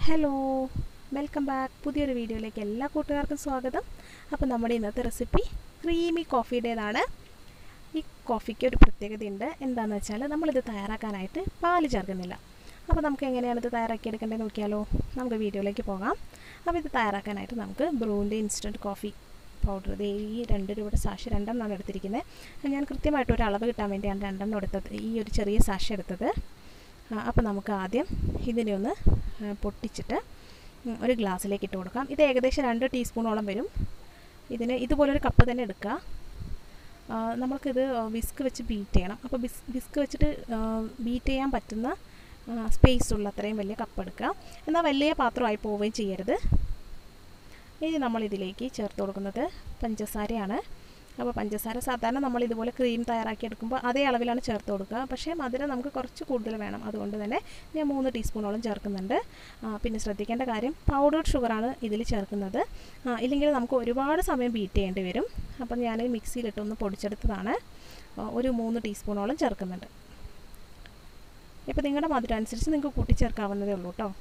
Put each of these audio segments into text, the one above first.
hello welcome back പുതിയൊരു വീഡിയോയിലേക്ക് എല്ലാ കൂട്ടുകാർക്കും സ്വാഗതം അപ്പോൾ നമ്മുടെ ഇന്നത്തെ റെസിപ്പി ക്രീമി കോഫിയുടേതാണ് ഈ കോഫിക്ക് ഒരു പ്രത്യേകതയുണ്ട് എന്താണെന്ന് വെച്ചാൽ നമ്മളിത് തയ്യാറാക്കാനായിട്ട് പാല് ചേർക്കുന്നില്ല അപ്പോൾ നമുക്ക് എങ്ങനെയാണ് ഇത് തയ്യാറാക്കിയെടുക്കേണ്ടത് നോക്കിയാലോ നമുക്ക് വീഡിയോയിലേക്ക് പോകാം അപ്പോൾ ഇത് തയ്യാറാക്കാനായിട്ട് നമുക്ക് ബ്രൂവിൻ്റെ ഇൻസ്റ്റൻറ്റ് കോഫി പൗഡർ ഇത് ഈ രണ്ട് രൂപയുടെ സാഷ് രണ്ടെണ്ണമാണ് എടുത്തിരിക്കുന്നത് ഞാൻ കൃത്യമായിട്ട് ഒരു അളവ് കിട്ടാൻ വേണ്ടിയാണ് രണ്ടെണ്ണം എടുത്തത് ഈ ഒരു ചെറിയ സാഷ് എടുത്തത് അപ്പോൾ നമുക്ക് ആദ്യം ഇതിനെ ഒന്ന് പൊട്ടിച്ചിട്ട് ഒരു ഗ്ലാസ്സിലേക്ക് ഇട്ട് കൊടുക്കാം ഇത് ഏകദേശം രണ്ട് ടീസ്പൂണോളം വരും ഇതിന് ഇതുപോലൊരു കപ്പ് തന്നെ എടുക്കുക നമ്മൾക്കിത് വിസ്ക് വെച്ച് ബീറ്റ് ചെയ്യണം അപ്പോൾ ബിസ് വിസ്ക് വെച്ചിട്ട് ബീറ്റ് ചെയ്യാൻ പറ്റുന്ന സ്പേസ് ഉള്ള അത്രയും വലിയ കപ്പ് എടുക്കുക എന്നാൽ വലിയ പാത്രമായി പോവുകയും ചെയ്യരുത് ഇനി നമ്മൾ ഇതിലേക്ക് ചേർത്ത് കൊടുക്കുന്നത് പഞ്ചസാരയാണ് അപ്പോൾ പഞ്ചസാര സാധാരണ നമ്മൾ ഇതുപോലെ ക്രീം തയ്യാറാക്കി എടുക്കുമ്പോൾ അതേ അളവിലാണ് ചേർത്ത് കൊടുക്കുക പക്ഷേ മധുരം നമുക്ക് കുറച്ച് കൂടുതൽ വേണം അതുകൊണ്ട് തന്നെ ഞാൻ മൂന്ന് ടീസ്പൂണോളം ചേർക്കുന്നുണ്ട് പിന്നെ ശ്രദ്ധിക്കേണ്ട കാര്യം പൗഡർഡ് ഷുഗറാണ് ഇതിൽ ചേർക്കുന്നത് ഇല്ലെങ്കിൽ നമുക്ക് ഒരുപാട് സമയം ബീറ്റ് ചെയ്യേണ്ടി വരും അപ്പം ഞാൻ മിക്സിയിലിട്ടൊന്ന് പൊടിച്ചെടുത്തതാണ് ഒരു മൂന്ന് ടീസ്പൂണോളം ചേർക്കുന്നുണ്ട് ഇപ്പോൾ നിങ്ങളുടെ മധുരം അനുസരിച്ച് നിങ്ങൾക്ക് കൂട്ടിച്ചേർക്കാവുന്നതേ ഉള്ളൂ കേട്ടോ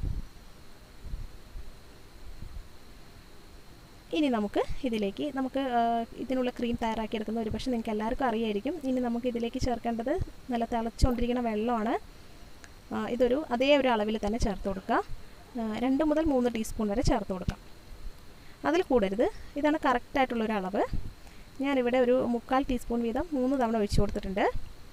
ഇനി നമുക്ക് ഇതിലേക്ക് നമുക്ക് ഇതിനുള്ള ക്രീം തയ്യാറാക്കിയെടുക്കുന്ന ഒരു പക്ഷേ നിങ്ങൾക്ക് എല്ലാവർക്കും അറിയായിരിക്കും ഇനി നമുക്ക് ഇതിലേക്ക് ചേർക്കേണ്ടത് നല്ല തിളച്ചുകൊണ്ടിരിക്കുന്ന വെള്ളമാണ് ഇതൊരു അതേ ഒരു അളവിൽ തന്നെ ചേർത്ത് കൊടുക്കുക രണ്ട് മുതൽ മൂന്ന് ടീസ്പൂൺ വരെ ചേർത്ത് കൊടുക്കാം അതിൽ കൂടരുത് ഇതാണ് കറക്റ്റായിട്ടുള്ളൊരു അളവ് ഞാനിവിടെ ഒരു മുക്കാൽ ടീസ്പൂൺ വീതം മൂന്ന് തവണ ഒഴിച്ചു കൊടുത്തിട്ടുണ്ട്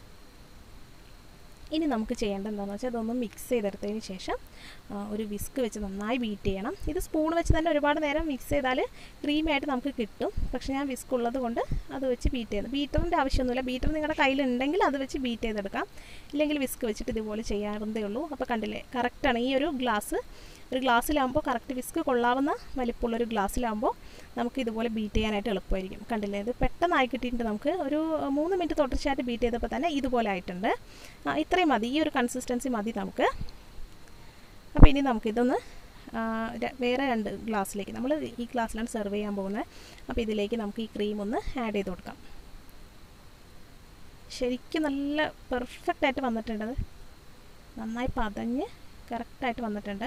ഇനി നമുക്ക് ചെയ്യേണ്ടത് എന്താണെന്ന് വെച്ചാൽ അതൊന്ന് മിക്സ് ചെയ്തെടുത്തതിന് ശേഷം ഒരു വിസ്ക് വെച്ച് നന്നായി ബീറ്റ് ചെയ്യണം ഇത് സ്പൂൺ വെച്ച് തന്നെ ഒരുപാട് നേരം മിക്സ് ചെയ്താൽ ക്രീമായിട്ട് നമുക്ക് കിട്ടും പക്ഷേ ഞാൻ വിസ്ക് ഉള്ളത് കൊണ്ട് അത് വെച്ച് ബീറ്റ് ചെയ്യുന്നത് ബീറ്ററിൻ്റെ ആവശ്യമൊന്നുമില്ല ബീറ്റർ നിങ്ങളുടെ കയ്യിലുണ്ടെങ്കിൽ അത് വെച്ച് ബീറ്റ് ചെയ്തെടുക്കാം ഇല്ലെങ്കിൽ വിസ്ക് വെച്ചിട്ട് ഇതുപോലെ ചെയ്യാറുണ്ടേ ഉള്ളൂ അപ്പോൾ കണ്ടില്ലേ കറക്റ്റാണ് ഈ ഒരു ഗ്ലാസ് ഒരു ഗ്ലാസ്സിലാകുമ്പോൾ കറക്റ്റ് വിസ്ക് കൊള്ളാവുന്ന വലിപ്പമുള്ളൊരു ഗ്ലാസ്സിലാകുമ്പോൾ നമുക്ക് ഇതുപോലെ ബീറ്റ് ചെയ്യാനായിട്ട് എളുപ്പമായിരിക്കും കണ്ടില്ലേ ഇത് പെട്ടെന്നായി കിട്ടിയിട്ടുണ്ട് നമുക്ക് ഒരു മൂന്ന് മിനിറ്റ് തുടർച്ചയായിട്ട് ബീറ്റ് ചെയ്തപ്പോൾ തന്നെ ഇതുപോലെ ആയിട്ടുണ്ട് ഇത്രയും മതി ഈ ഒരു കൺസിസ്റ്റൻസി മതി നമുക്ക് അപ്പോൾ ഇനി നമുക്കിതൊന്ന് വേറെ രണ്ട് ഗ്ലാസ്സിലേക്ക് നമ്മൾ ഈ ഗ്ലാസ്സിലാണ് സെർവ് ചെയ്യാൻ പോകുന്നത് അപ്പോൾ ഇതിലേക്ക് നമുക്ക് ഈ ക്രീം ഒന്ന് ആഡ് ചെയ്ത് കൊടുക്കാം ശരിക്കും നല്ല പെർഫെക്റ്റ് ആയിട്ട് വന്നിട്ടുണ്ട് നന്നായി പതഞ്ഞ് കറക്റ്റായിട്ട് വന്നിട്ടുണ്ട്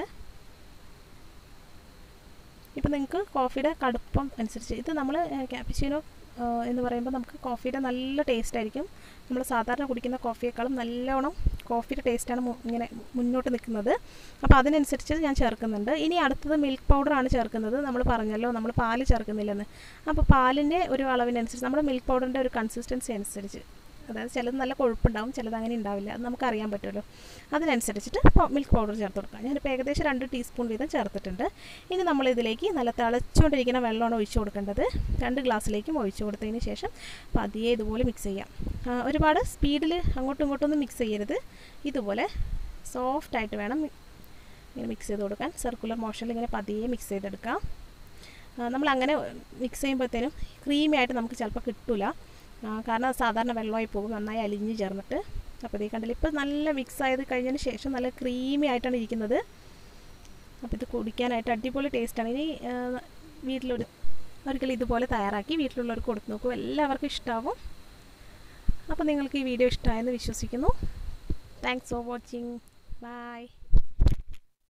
ഇപ്പം നിങ്ങൾക്ക് കോഫിയുടെ കടുപ്പം അനുസരിച്ച് ഇത് നമ്മൾ ക്യാപ്പിച്ചിനോ എന്ന് പറയുമ്പോൾ നമുക്ക് കോഫിയുടെ നല്ല ടേസ്റ്റ് ആയിരിക്കും നമ്മൾ സാധാരണ കുടിക്കുന്ന കോഫിയേക്കാളും നല്ലോണം കോഫിയുടെ ടേസ്റ്റാണ് ഇങ്ങനെ മുന്നോട്ട് നിൽക്കുന്നത് അപ്പോൾ അതിനനുസരിച്ച് ഞാൻ ചേർക്കുന്നുണ്ട് ഇനി അടുത്തത് മിൽക്ക് പൗഡറാണ് ചേർക്കുന്നത് നമ്മൾ പറഞ്ഞല്ലോ നമ്മൾ പാല് ചേർക്കുന്നില്ലെന്ന് അപ്പോൾ പാലിൻ്റെ ഒരു അളവിനനുസരിച്ച് നമ്മുടെ മിൽക്ക് പൗഡറിൻ്റെ ഒരു കൺസിസ്റ്റൻസി അനുസരിച്ച് അതായത് ചിലത് നല്ല കൊഴുപ്പുണ്ടാവും ചിലത് അങ്ങനെ ഉണ്ടാവില്ല അത് നമുക്ക് അറിയാൻ പറ്റുമല്ലോ അതിനനുസരിച്ചിട്ട് മിൽക്ക് പൗഡർ ചേർത്ത് കൊടുക്കാം ഞാനിപ്പോൾ ഏകദേശം രണ്ട് ടീസ്പൂൺ വീതം ചേർത്തിട്ടുണ്ട് ഇനി നമ്മൾ ഇതിലേക്ക് നല്ല തിളച്ചുകൊണ്ടിരിക്കുന്ന വെള്ളമാണ് ഒഴിച്ചു കൊടുക്കേണ്ടത് രണ്ട് ഗ്ലാസ്സിലേക്കും ഒഴിച്ചു കൊടുത്തതിന് ശേഷം പതിയെ ഇതുപോലെ മിക്സ് ചെയ്യാം ഒരുപാട് സ്പീഡിൽ അങ്ങോട്ടും ഇങ്ങോട്ടും ഒന്നും മിക്സ് ചെയ്യരുത് ഇതുപോലെ സോഫ്റ്റായിട്ട് വേണം ഇങ്ങനെ മിക്സ് ചെയ്ത് കൊടുക്കാൻ സർക്കുലർ മോഷനിൽ ഇങ്ങനെ പതിയെ മിക്സ് ചെയ്തെടുക്കാം നമ്മൾ അങ്ങനെ മിക്സ് ചെയ്യുമ്പോഴത്തേനും ക്രീമി ആയിട്ട് നമുക്ക് ചിലപ്പോൾ കിട്ടില്ല കാരണം സാധാരണ വെള്ളമായി പോകും നന്നായി അലിഞ്ഞ് ചേർന്നിട്ട് അപ്പോൾ ഇതേ കണ്ടില്ല ഇപ്പോൾ നല്ല മിക്സ് ആയത് കഴിഞ്ഞതിന് ശേഷം നല്ല ക്രീമി ആയിട്ടാണ് ഇരിക്കുന്നത് അപ്പോൾ ഇത് കുടിക്കാനായിട്ട് അടിപൊളി ടേസ്റ്റാണ് ഇനി വീട്ടിലൊരു ഒരിക്കലും ഇതുപോലെ തയ്യാറാക്കി വീട്ടിലുള്ളവർക്ക് കൊടുത്തു നോക്കൂ എല്ലാവർക്കും ഇഷ്ടമാവും അപ്പോൾ നിങ്ങൾക്ക് ഈ വീഡിയോ ഇഷ്ടമായെന്ന് വിശ്വസിക്കുന്നു താങ്ക്സ് ഫോർ വാച്ചിങ് ബൈ